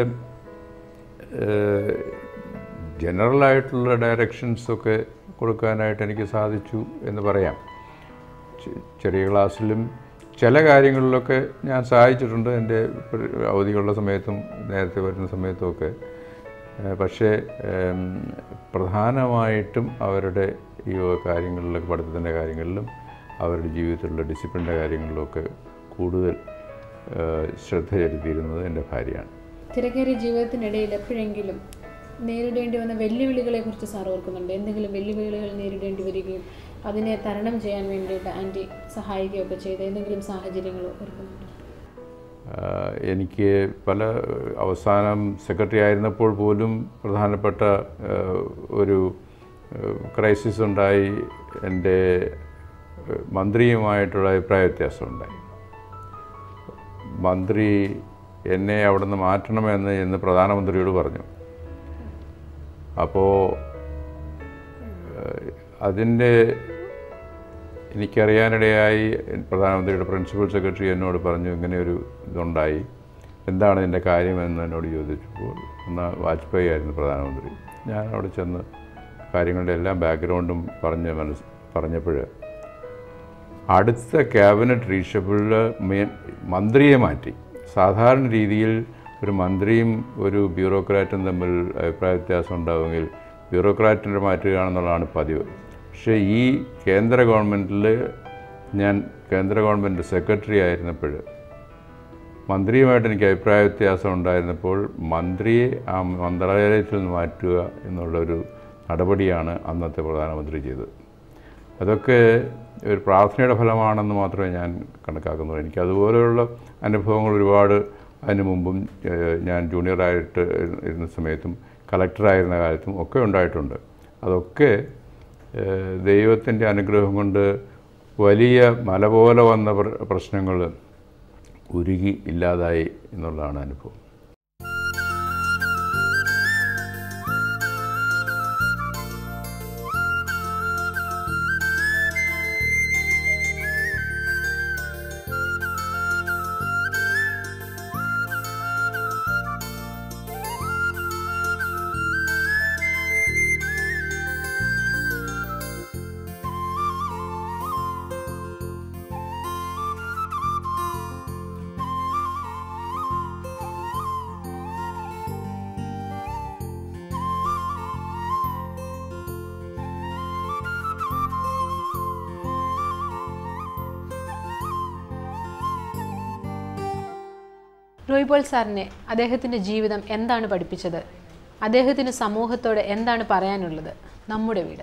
ജനറലായിട്ടുള്ള ഡയറക്ഷൻസൊക്കെ കൊടുക്കാനായിട്ട് എനിക്ക് സാധിച്ചു എന്ന് പറയാം ചെ- ചെറിയ ക്ലാസ്സിലും ചില കാര്യങ്ങളിലൊക്കെ ഞാൻ സഹായിച്ചിട്ടുണ്ട് എൻ്റെ പ്ര- അവധികളുള്ള സമയത്തും നേരത്തെ വരുന്ന സമയത്തുമൊക്കെ ഏഹ് പക്ഷേ ഏം, പ്രധാനമായിട്ടും അവരുടെ ഈ കാര്യങ്ങളിലൊക്കെ പഠിത്തത്തിൻ്റെ കാര്യങ്ങളിലും അവരുടെ ജീവിതത്തിലുള്ള ഡിസിപ്ലിൻ്റെ കാര്യങ്ങളിലൊക്കെ കൂടുതൽ ഏഹ്, ശ്രദ്ധ ചെലുത്തിയിരുന്നത് എൻ്റെ ഭാര്യയാണ് തിരക്കേറിയ ജീവിതത്തിനിടയിൽ എപ്പോഴെങ്കിലും നേരിടേണ്ടി വന്ന വെല്ലുവിളികളെ കുറിച്ച് സാർ ഓർക്കുന്നുണ്ട് എന്തെങ്കിലും വെല്ലുവിളികൾ നേരിടേണ്ടി വരികയും അതിനെ തരണം ചെയ്യാൻ വേണ്ടിയിട്ട് ആൻറ്റി സഹായിക്കുകയൊക്കെ ചെയ്ത ഏതെങ്കിലും സാഹചര്യങ്ങൾ ഓർക്കുന്നുണ്ട് ആഹ് എനിക്ക് പല അവസാനം സെക്രട്ടറി ആയിരുന്നപ്പോൾ പോലും പ്രധാനപ്പെട്ട ആഹ് ഒരു ക്രൈസിസ് ഉണ്ടായി എൻ്റെ ആഹ് മന്ത്രിയുമായിട്ടുള്ള അഭിപ്രായ വ്യത്യാസം ഉണ്ടായി മന്ത്രി എന്നെ അവിടെ നിന്ന് മാറ്റണമെന്ന് എന്ന് പ്രധാനമന്ത്രിയോട് പറഞ്ഞു അപ്പോൾ അതിൻ്റെ എനിക്കറിയാനിടയായി പ്രധാനമന്ത്രിയുടെ പ്രിൻസിപ്പൽ സെക്രട്ടറി എന്നോട് പറഞ്ഞു ഇങ്ങനെ ഒരു ഇതുണ്ടായി എന്താണ് ഇതിൻ്റെ കാര്യമെന്ന് എന്നോട് ചോദിച്ചപ്പോൾ എന്നാൽ വാജ്പേയി ആയിരുന്നു പ്രധാനമന്ത്രി ഞാൻ അവിടെ ചെന്ന് കാര്യങ്ങളുടെ എല്ലാം ബാക്ക്ഗ്രൗണ്ടും പറഞ്ഞ് മനസ് പറഞ്ഞപ്പോൾ അടുത്ത ക്യാബിനറ്റ് റീഷബിളിൽ മന്ത്രിയെ മാറ്റി സാധാരണ രീതിയിൽ ഒരു മന്ത്രിയും ഒരു ബ്യൂറോക്രാറ്റും തമ്മിൽ അഭിപ്രായ വ്യത്യാസം ഉണ്ടാവുമെങ്കിൽ ബ്യൂറോക്രാറ്റിനെ മാറ്റുകയാണെന്നുള്ളതാണ് പതിവ് പക്ഷേ ഈ കേന്ദ്ര ഗവൺമെൻറ്റിൽ ഞാൻ കേന്ദ്ര ഗവൺമെൻറ് സെക്രട്ടറി ആയിരുന്നപ്പോൾ മന്ത്രിയുമായിട്ട് എനിക്ക് അഭിപ്രായ വ്യത്യാസം ഉണ്ടായിരുന്നപ്പോൾ മന്ത്രിയെ ആ മന്ത്രാലയത്തിൽ നിന്ന് മാറ്റുക എന്നുള്ളൊരു നടപടിയാണ് അന്നത്തെ പ്രധാനമന്ത്രി ചെയ്തത് അതൊക്കെ ഒരു പ്രാർത്ഥനയുടെ ഫലമാണെന്ന് മാത്രമേ ഞാൻ കണക്കാക്കുന്നുള്ളൂ എനിക്ക് അതുപോലെയുള്ള അനുഭവങ്ങൾ ഒരുപാട് അതിന് മുമ്പും ഏഹ്, ഞാൻ ജൂനിയറായിട്ട് ഇരുന്ന സമയത്തും കളക്ടറായിരുന്ന കാലത്തും ഒക്കെ ഉണ്ടായിട്ടുണ്ട് അതൊക്കെ ദൈവത്തിൻ്റെ അനുഗ്രഹം കൊണ്ട് വലിയ മല പോലെ വന്ന പ്ര- പ്രശ്നങ്ങൾ ഉരുകി ഇല്ലാതായി എന്നുള്ളതാണ് അനുഭവം റോയ്പോൾ സാറിനെ അദ്ദേഹത്തിൻ്റെ ജീവിതം എന്താണ് പഠിപ്പിച്ചത് അദ്ദേഹത്തിന് സമൂഹത്തോട് എന്താണ് പറയാനുള്ളത് നമ്മുടെ വീട്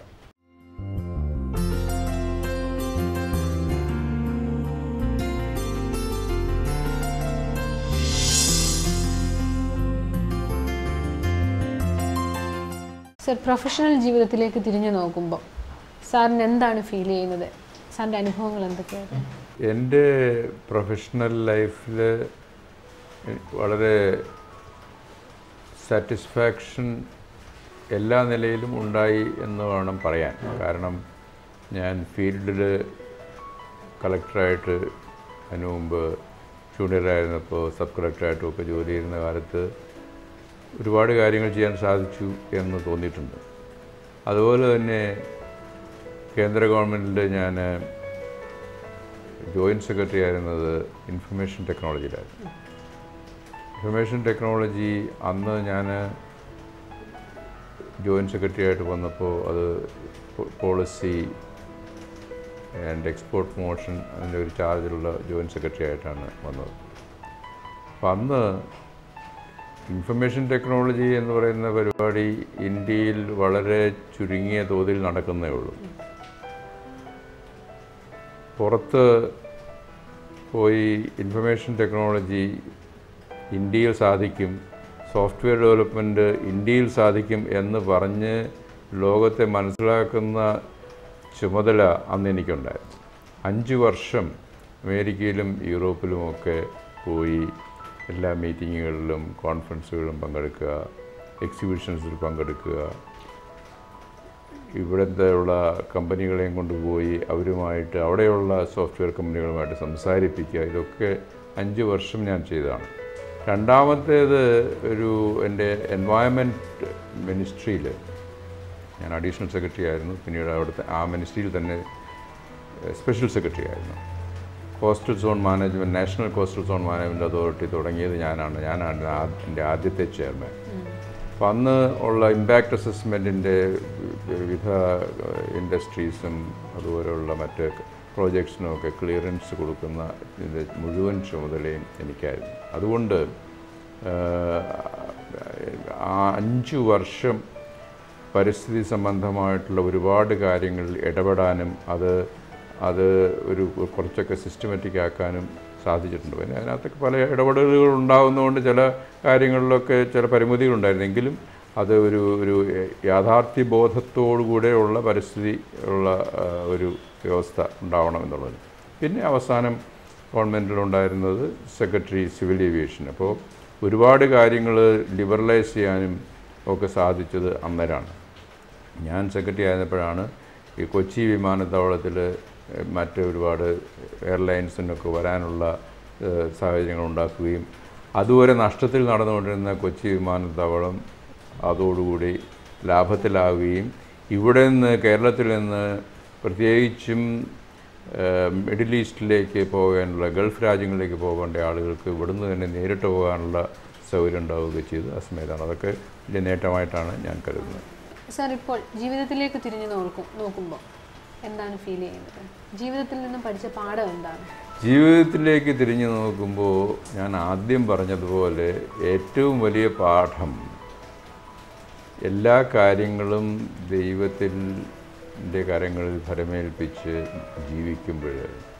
സർ പ്രൊഫഷണൽ ജീവിതത്തിലേക്ക് തിരിഞ്ഞു നോക്കുമ്പോൾ സാറിന് എന്താണ് ഫീൽ ചെയ്യുന്നത് സാറിൻ്റെ അനുഭവങ്ങൾ എന്തൊക്കെയാണ് എൻ്റെ പ്രൊഫഷണൽ ലൈഫിൽ വളരെ സാറ്റിസ്ഫാക്ഷൻ എല്ലാ നിലയിലും ഉണ്ടായി എന്ന് വേണം പറയാൻ കാരണം ഞാൻ ഫീൽഡിൽ കളക്ടറായിട്ട് അതിനു മുമ്പ് ജൂനിയറായിരുന്നപ്പോൾ സബ് കളക്ടറായിട്ടും ഒക്കെ ജോലി ചെയ്യുന്ന കാലത്ത് ഒരുപാട് കാര്യങ്ങൾ ചെയ്യാൻ സാധിച്ചു എന്ന് തോന്നിയിട്ടുണ്ട് അതുപോലെ തന്നെ കേന്ദ്ര ഗവൺമെൻറ്റിൽ ഞാൻ ജോയിൻറ്റ് സെക്രട്ടറി ആയിരുന്നത് ഇൻഫർമേഷൻ ടെക്നോളജിയിലായിരുന്നു ഇൻഫർമേഷൻ ടെക്നോളജി അന്ന് ഞാൻ ജോയിൻറ്റ് സെക്രട്ടറി ആയിട്ട് വന്നപ്പോൾ അത് പോളിസി ആൻഡ് എക്സ്പോർട്ട് പ്രൊമോഷൻ അതിൻ്റെ ഒരു ചാർജിലുള്ള ജോയിൻറ്റ് സെക്രട്ടറി ആയിട്ടാണ് വന്നത് അപ്പം അന്ന് ഇൻഫർമേഷൻ ടെക്നോളജി എന്ന് പറയുന്ന പരിപാടി ഇന്ത്യയിൽ വളരെ ചുരുങ്ങിയ തോതിൽ നടക്കുന്നേ ഉള്ളൂ പുറത്ത് പോയി ഇൻഫർമേഷൻ ടെക്നോളജി ഇന്ത്യയിൽ സാധിക്കും സോഫ്റ്റ്വെയർ ഡെവലപ്മെൻറ്റ് ഇന്ത്യയിൽ സാധിക്കും എന്ന് പറഞ്ഞ് ലോകത്തെ മനസ്സിലാക്കുന്ന ചുമതല അന്ന് എനിക്കുണ്ടായിരുന്നു അഞ്ച് വർഷം അമേരിക്കയിലും യൂറോപ്പിലുമൊക്കെ പോയി എല്ലാ മീറ്റിങ്ങുകളിലും കോൺഫറൻസുകളിലും പങ്കെടുക്കുക എക്സിബിഷൻസിൽ പങ്കെടുക്കുക ഇവിടുത്തെ ഉള്ള കമ്പനികളെയും കൊണ്ടുപോയി അവരുമായിട്ട് അവിടെയുള്ള സോഫ്റ്റ്വെയർ കമ്പനികളുമായിട്ട് സംസാരിപ്പിക്കുക ഇതൊക്കെ അഞ്ച് വർഷം ഞാൻ ചെയ്തതാണ് രണ്ടാമത്തേത് ഒരു എൻ്റെ എൻവയൺമെൻറ്റ് മിനിസ്ട്രിയിൽ ഞാൻ അഡീഷണൽ സെക്രട്ടറി ആയിരുന്നു പിന്നീട് അവിടുത്തെ ആ മിനിസ്ട്രിയിൽ തന്നെ സ്പെഷ്യൽ സെക്രട്ടറി ആയിരുന്നു coastal zone management national coastal zone management authority തുടങ്ങിയത് ഞാനാണ് ഞാനാണ് ആ- എൻ്റെ ആദ്യത്തെ ചെയർമാൻ അപ്പം അന്ന് ഉള്ള ഇമ്പാക്റ്റ് അസസ്മെൻറ്റിൻ്റെ വിവിധ ഇൻഡസ്ട്രീസും അതുപോലെയുള്ള മറ്റ് പ്രോജക്ട്സിനും ഒക്കെ ക്ലിയറൻസ് കൊടുക്കുന്ന ഇതിൻ്റെ മുഴുവൻ ചുമതലയും എനിക്കായിരുന്നു അതുകൊണ്ട് ആ അഞ്ച് വർഷം പരിസ്ഥിതി സംബന്ധമായിട്ടുള്ള ഒരുപാട് കാര്യങ്ങളിൽ ഇടപെടാനും അത് അത് ഒരു കുറച്ചൊക്കെ സിസ്റ്റമാറ്റിക് ആക്കാനും സാധിച്ചിട്ടുണ്ട് പിന്നെ അതിനകത്തൊക്കെ പല ഇടപെടലുകൾ ഉണ്ടാകുന്നതുകൊണ്ട് ചില കാര്യങ്ങളിലൊക്കെ ചില പരിമിതികളുണ്ടായിരുന്നെങ്കിലും അത് ഒരു ഒരു യാഥാർത്ഥ്യ ബോധത്തോടുകൂടെയുള്ള പരിസ്ഥിതി ഉള്ള ആ, ഒരു വ്യവസ്ഥ ഉണ്ടാവണം എന്നുള്ളത് പിന്നെ അവസാനം ഗവൺമെൻറ്റിലുണ്ടായിരുന്നത് സെക്രട്ടറി സിവിൽ ഏവിയേഷൻ അപ്പോൾ ഒരുപാട് കാര്യങ്ങൾ ലിബറലൈസ് ചെയ്യാനും ഒക്കെ സാധിച്ചത് അന്നേരമാണ് ഞാൻ സെക്രട്ടറി ആയിരുന്നപ്പോഴാണ് ഈ കൊച്ചി വിമാനത്താവളത്തിൽ മറ്റ് ഒരുപാട് എയർലൈൻസിനൊക്കെ വരാനുള്ള ഏഹ്, സാഹചര്യങ്ങൾ ഉണ്ടാക്കുകയും അതുവരെ നഷ്ടത്തിൽ നടന്നുകൊണ്ടിരുന്ന കൊച്ചി വിമാനത്താവളം അതോടുകൂടി ലാഭത്തിലാവുകയും ഇവിടെ നിന്ന് കേരളത്തിൽ നിന്ന് പ്രത്യേകിച്ചും ഏഹ്, മിഡിൽ ഈസ്റ്റിലേക്ക് പോകാനുള്ള ഗൾഫ് രാജ്യങ്ങളിലേക്ക് പോകേണ്ട ആളുകൾക്ക് ഇവിടുന്ന് തന്നെ നേരിട്ട് പോകാനുള്ള സൗകര്യം ഉണ്ടാവുകയും ചെയ്തു ആ സമയത്താണ് അതൊക്കെ വലിയ നേട്ടമായിട്ടാണ് ഞാൻ കരുതുന്നത് സാർ ഇപ്പോൾ ജീവിതത്തിലേക്ക് തിരിഞ്ഞു നോക്കും നോക്കുമ്പോൾ എന്താണ് ഫീൽ ചെയ്യുന്നത് ജീവിതത്തിൽ നിന്നും പഠിച്ച പാഠം എന്താണ് ജീവിതത്തിലേക്ക് തിരിഞ്ഞു നോക്കുമ്പോൾ ഞാൻ ആദ്യം പറഞ്ഞതുപോലെ ഏറ്റവും വലിയ പാഠം എല്ലാ കാര്യങ്ങളും ദൈവത്തിൻ്റെ കരങ്ങളിൽ ഫലമേൽപ്പിച്ച് ജീവിക്കുമ്പോൾ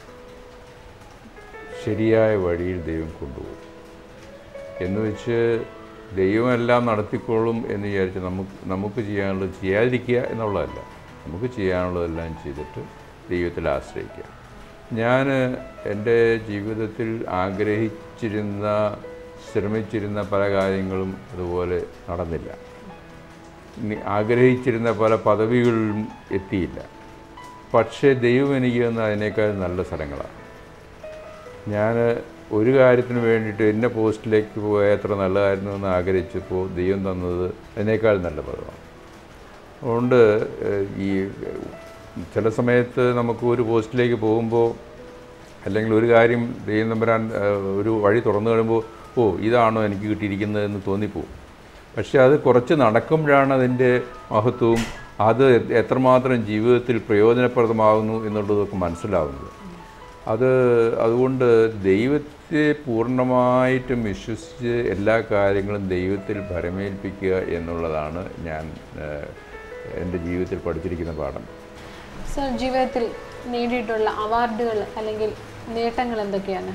ശരിയായ വഴിയിൽ ദൈവം കൊണ്ടുപോകും എന്ന് വെച്ച് ദൈവമെല്ലാം നടത്തിക്കോളും എന്ന് വിചാരിച്ച് നമുക്ക് നമുക്ക് ചെയ്യാനുള്ളത് ചെയ്യാതിരിക്കുക എന്നുള്ളതല്ല നമുക്ക് ചെയ്യാനുള്ളതെല്ലാം ചെയ്തിട്ട് ദൈവത്തിൽ ആശ്രയിക്കുക ഞാൻ എൻ്റെ ജീവിതത്തിൽ ആഗ്രഹിച്ചിരുന്ന ശ്രമിച്ചിരുന്ന പല കാര്യങ്ങളും അതുപോലെ നടന്നില്ല ഇനി ആഗ്രഹിച്ചിരുന്ന പല പദവികളിലും എത്തിയില്ല പക്ഷേ ദൈവം എനിക്ക് തന്ന അതിനേക്കാൾ നല്ല സ്ഥലങ്ങളാണ് ഞാൻ ഒരു കാര്യത്തിന് വേണ്ടിയിട്ട് ഇന്ന പോസ്റ്റിലേക്ക് പോയാൽ എത്ര നല്ലതായിരുന്നു എന്ന് ആഗ്രഹിച്ചപ്പോൾ ദൈവം തന്നത് അതിനേക്കാൾ നല്ല പദമാണ് അതുകൊണ്ട് ഏഹ്, ഈ ചില സമയത്ത് നമുക്ക് ഒരു പോസ്റ്റിലേക്ക് പോകുമ്പോൾ അല്ലെങ്കിൽ ഒരു കാര്യം ദൈവം തമ്പരാൻ ഏഹ്, ഒരു വഴി തുറന്നു കഴിയുമ്പോൾ ഓ ഇതാണോ എനിക്ക് കിട്ടിയിരിക്കുന്നത് എന്ന് തോന്നിപ്പോവും പക്ഷേ അത് കുറച്ച് നടക്കുമ്പോഴാണ് അതിൻ്റെ മഹത്വവും അത് എത്രമാത്രം ജീവിതത്തിൽ പ്രയോജനപ്രദമാകുന്നു എന്നുള്ളതൊക്കെ മനസ്സിലാവുന്നത് അത് അതുകൊണ്ട് ദൈവത്തെ പൂർണ്ണമായിട്ടും വിശ്വസിച്ച് എല്ലാ കാര്യങ്ങളും ദൈവത്തിൽ ഭരമേൽപ്പിക്കുക എന്നുള്ളതാണ് ഞാൻ ഏഹ്, എൻ്റെ ജീവിതത്തിൽ പഠിച്ചിരിക്കുന്ന പാഠം സർ ജീവിതത്തിൽ നേടിയിട്ടുള്ള അവാർഡുകൾ അല്ലെങ്കിൽ നേട്ടങ്ങൾ എന്തൊക്കെയാണ്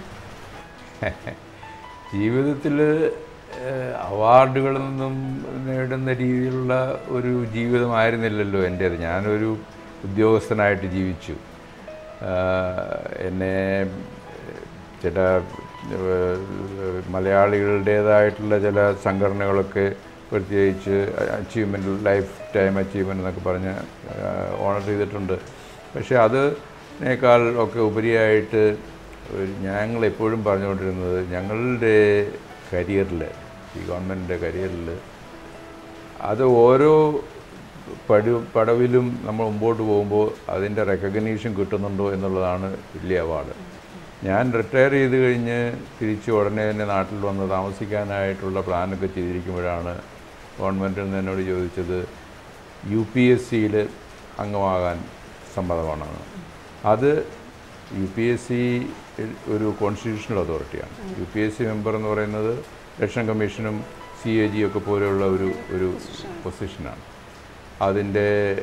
ജീവിതത്തിൽ അവാർഡുകളൊന്നും നേടുന്ന രീതിയിലുള്ള ഒരു ജീവിതമായിരുന്നില്ലല്ലോ എൻ്റേത് ഞാനൊരു ഉദ്യോഗസ്ഥനായിട്ട് ജീവിച്ചു ആഹ് എന്നെ ചില ഏഹ്, മലയാളികളുടേതായിട്ടുള്ള ചില സംഘടനകളൊക്കെ പ്രത്യേകിച്ച് അച്ചീവ്മെൻ്റ് ലൈഫ് ടൈം അച്ചീവ്മെൻ്റ് എന്നൊക്കെ പറഞ്ഞ് ഓണർ ചെയ്തിട്ടുണ്ട് പക്ഷേ അതിനേക്കാൾ ഒക്കെ ഉപരിയായിട്ട് ഒരു ഞങ്ങൾ എപ്പോഴും പറഞ്ഞുകൊണ്ടിരുന്നത് ഞങ്ങളുടെ കരിയറിൽ ഈ ഗവൺമെൻറ്റിൻ്റെ കരിയറിൽ അത് ഓരോ പടി പടവിലും നമ്മൾ മുമ്പോട്ട് പോകുമ്പോൾ അതിൻ്റെ റെക്കഗ്നീഷൻ കിട്ടുന്നുണ്ടോ എന്നുള്ളതാണ് വലിയ അവാർഡ് ഞാൻ റിട്ടയർ ചെയ്ത് കഴിഞ്ഞ് തിരിച്ച് ഉടനെ തന്നെ നാട്ടിൽ വന്ന് താമസിക്കാനായിട്ടുള്ള പ്ലാനൊക്കെ ചെയ്തിരിക്കുമ്പോഴാണ് ഗവൺമെൻറ്റിൽ നിന്ന് എന്നോട് ചോദിച്ചത് യു പി എസ് സിയിൽ അംഗമാകാൻ സമ്മതമാണെന്ന് അത് യു പി എസ് സി ഒരു കോൺസ്റ്റിറ്റ്യൂഷണൽ അതോറിറ്റിയാണ് U P S C member എന്ന് പറയുന്നത് ഇലക്ഷൻ കമ്മീഷനും സി എ ജി ഒക്കെ പോലെയുള്ള ഒരു ഒരു പൊസിഷനാണ് അതിൻ്റെ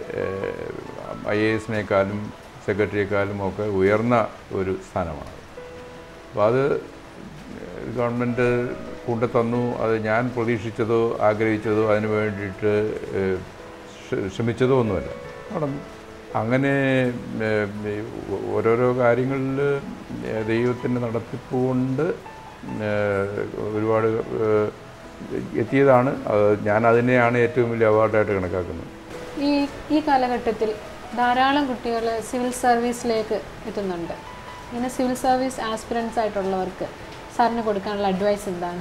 ഐ എ എസിനേക്കാളും സെക്രട്ടറിയേക്കാളും ഒക്കെ ഉയർന്ന ഒരു സ്ഥാനമാണ് അപ്പോൾ അത് ഗവൺമെൻറ് കൊണ്ടു തന്നു അത് ഞാൻ പ്രതീക്ഷിച്ചതോ ആഗ്രഹിച്ചതോ അതിന് വേണ്ടിയിട്ട് ഏഹ്, ശ്ര- ശ്രമിച്ചതോ ഒന്നുമല്ല നടന്നു അങ്ങനെ ഏഹ്, ഈ ഓരോരോ കാര്യങ്ങളിൽ ദൈവത്തിൻ്റെ നടത്തിപ്പ് കൊണ്ട് ഏഹ്, ഒരുപാട് ഏഹ്, എത്തിയതാണ് അത് ഞാൻ അതിനെയാണ് ഏറ്റവും വലിയ അവാർഡായിട്ട് കണക്കാക്കുന്നത് ഈ ഈ കാലഘട്ടത്തിൽ ധാരാളം കുട്ടികൾ സിവിൽ സർവീസിലേക്ക് എത്തുന്നുണ്ട് ഇങ്ങനെ സിവിൽ സർവീസ് ആസ്പിറൻസ് ആയിട്ടുള്ളവർക്ക് സാറിന് കൊടുക്കാനുള്ള അഡ്വൈസ് എന്താണ്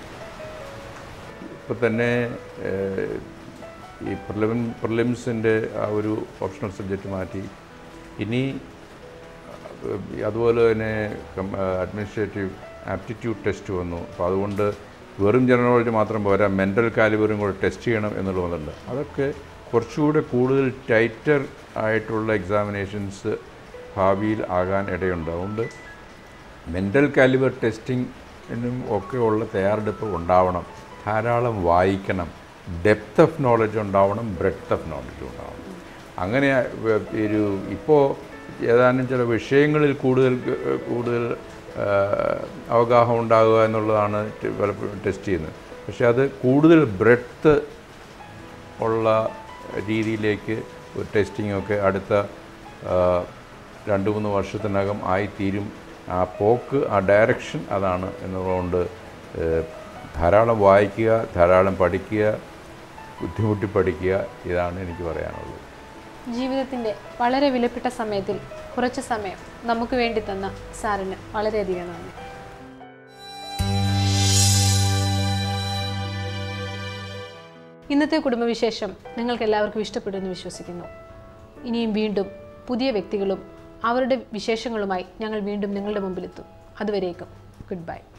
ഇപ്പോൾ തന്നെ ഏഹ്, ഈ പ്രിലിം പ്രിലിംസിൻ്റെ ആ ഒരു ഓപ്ഷണൽ സബ്ജക്റ്റ് മാറ്റി ഇനി ഏഹ്, അതുപോലെ തന്നെ അഡ്മിനിസ്ട്രേറ്റീവ് ആപ്റ്റിറ്റ്യൂഡ് ടെസ്റ്റ് വന്നു അപ്പോൾ അതുകൊണ്ട് വെറും ജനറൽ നോളജ് മാത്രം പോരാ മെൻ്റൽ കാലിബറും കൂടെ ടെസ്റ്റ് ചെയ്യണം എന്നുള്ളതുണ്ട് അതൊക്കെ കുറച്ചുകൂടെ കൂടുതൽ ടൈറ്റർ ആയിട്ടുള്ള എക്സാമിനേഷൻസ് ഭാവിയിൽ ആകാൻ ഇടയുണ്ട് അതുകൊണ്ട് മെൻ്റൽ കാലിബർ ടെസ്റ്റിങ്ങിനും ഒക്കെ ഉള്ള തയ്യാറെടുപ്പ് ഉണ്ടാവണം ധാരാളം വായിക്കണം ഡെപ്ത് ഓഫ് നോളജ് ഉണ്ടാവണം ബ്രെഡ്ത്ത് ഓഫ് നോളജ് ഉണ്ടാവണം അങ്ങനെ വ- ഒരു ഇപ്പോൾ ഏതാനും ചില വിഷയങ്ങളിൽ കൂടുതൽ കൂടുതൽ ആ, അവഗാഹം ഉണ്ടാകുക എന്നുള്ളതാണ് ടെ- പലപ്പോഴും ടെസ്റ്റ് ചെയ്യുന്നത് പക്ഷേ അത് കൂടുതൽ ബ്രെഡ്ത്ത് ഉള്ള രീതിയിലേക്ക് ഒരു ടെസ്റ്റിംഗ് ഒക്കെ അടുത്ത ആ, രണ്ട് മൂന്ന് വർഷത്തിനകം ആയിത്തീരും ആ പോക്ക് ആ ഡയറക്ഷൻ അതാണ് എന്നുള്ളതുകൊണ്ട് ഏഹ്, ധാരാളം വായിക്കുക ധാരാളം പഠിക്കുക ബുദ്ധിമുട്ടി പഠിക്കുക ഇതാണ് എനിക്ക് പറയാനുള്ളത് ജീവിതത്തിൻ്റെ വളരെ വിലപ്പെട്ട സമയത്തിൽ കുറച്ച് സമയം നമുക്ക് വേണ്ടി തന്ന സാറിന് വളരെയധികം നന്ദി ഇന്നത്തെ കുടുംബവിശേഷം നിങ്ങൾക്ക് എല്ലാവർക്കും ഇഷ്ടപ്പെടുമെന്ന് വിശ്വസിക്കുന്നു ഇനിയും വീണ്ടും പുതിയ വ്യക്തികളും അവരുടെ വിശേഷങ്ങളുമായി ഞങ്ങൾ വീണ്ടും നിങ്ങളുടെ മുമ്പിലെത്തും അതുവരേക്കും ഗുഡ് ബൈ